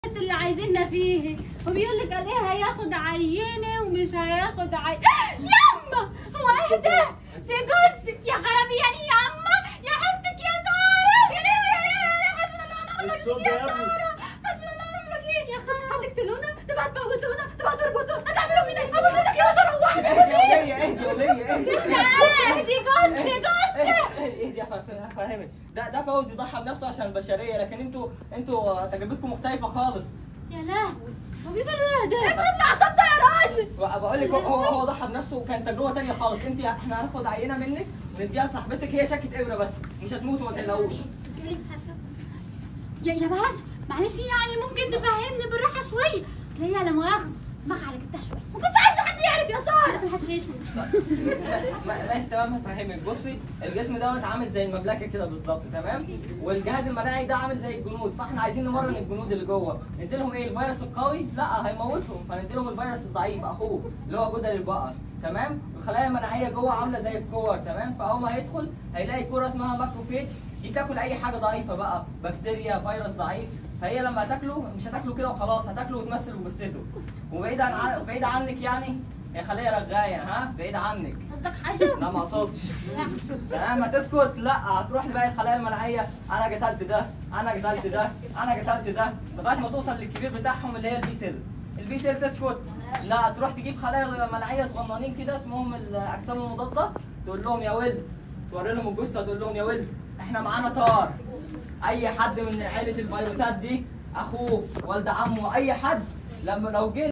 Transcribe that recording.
اللي عايزيننا فيه وبيقول لك قال ايه هياخد عينه ومش هياخد عين ياما هو ايه ده دي جوزك يا خرابي يعني ياما يا حسك يا ساره يا لهوي يا لهوي يا حسبنا الله ونعم الوكيل الصوت يا ده يا ابني. ساره حسبنا الله ونعم الوكيل يا ساره هتقتلونا تبقى تموتونا تبقى تربطونا هتعملوا فينا ايه ابوس ايدك يا ساره واحد اهدي اهدي اهدي اهدي ده دي جوزك جوزك اهدي افهمك ده ده فوزي ضحى بنفسه عشان البشريه لكن انتوا انتوا تجربتكم مختلفه خالص يا لهوي هو بيقولوا ايه ده افرض العصب ده يا راجل بقول لك هو هو ضحى بنفسه وكان تجربه تانية خالص انت احنا هناخد عينه منك ونديها لصاحبتك هي شكت ابره بس مش هتموت وما تقلقوش يا يا باشا معلش يعني ممكن تفهمني بالراحه شويه اصل هي لا مؤاخذه دماغها على كتها شويه ما كنتش عايزه حد يعرف يا ساره ما حدش يسمع ما- ماشي تمام هفهمك بصي الجسم دوت عامل زي المملكه كده بالظبط تمام والجهاز المناعي ده عامل زي الجنود فاحنا عايزين نمرن الجنود اللي جوه ندي لهم ايه الفيروس القوي لا هيموتهم فندي لهم الفيروس الضعيف اخوه اللي هو جدر البقر تمام الخلايا المناعيه جوه عامله زي الكور تمام فاول ما هيدخل هيلاقي كوره اسمها ماكروفيج دي تاكل اي حاجه ضعيفه بقى بكتيريا فيروس ضعيف فهي لما هتاكله مش هتاكله كده وخلاص هتاكله وتمثل بجثته وبعيد عن بعيد عنك يعني هي خليه رغايه ها بعيد عنك قصدك حاجه لا ما اقصدش تمام هتسكت لا هتروح لباقي الخلايا المناعيه انا قتلت ده انا قتلت ده انا قتلت ده لغايه ما توصل للكبير بتاعهم اللي هي البي سيل البي سيل تسكت لا تروح تجيب خلايا مناعيه صغننين كده اسمهم الاجسام المضاده تقول لهم يا ولد توري لهم الجثه تقول لهم يا ولد احنا معانا طار اي حد من عيله الفيروسات دي اخوه والد عمه اي حد لما لو جه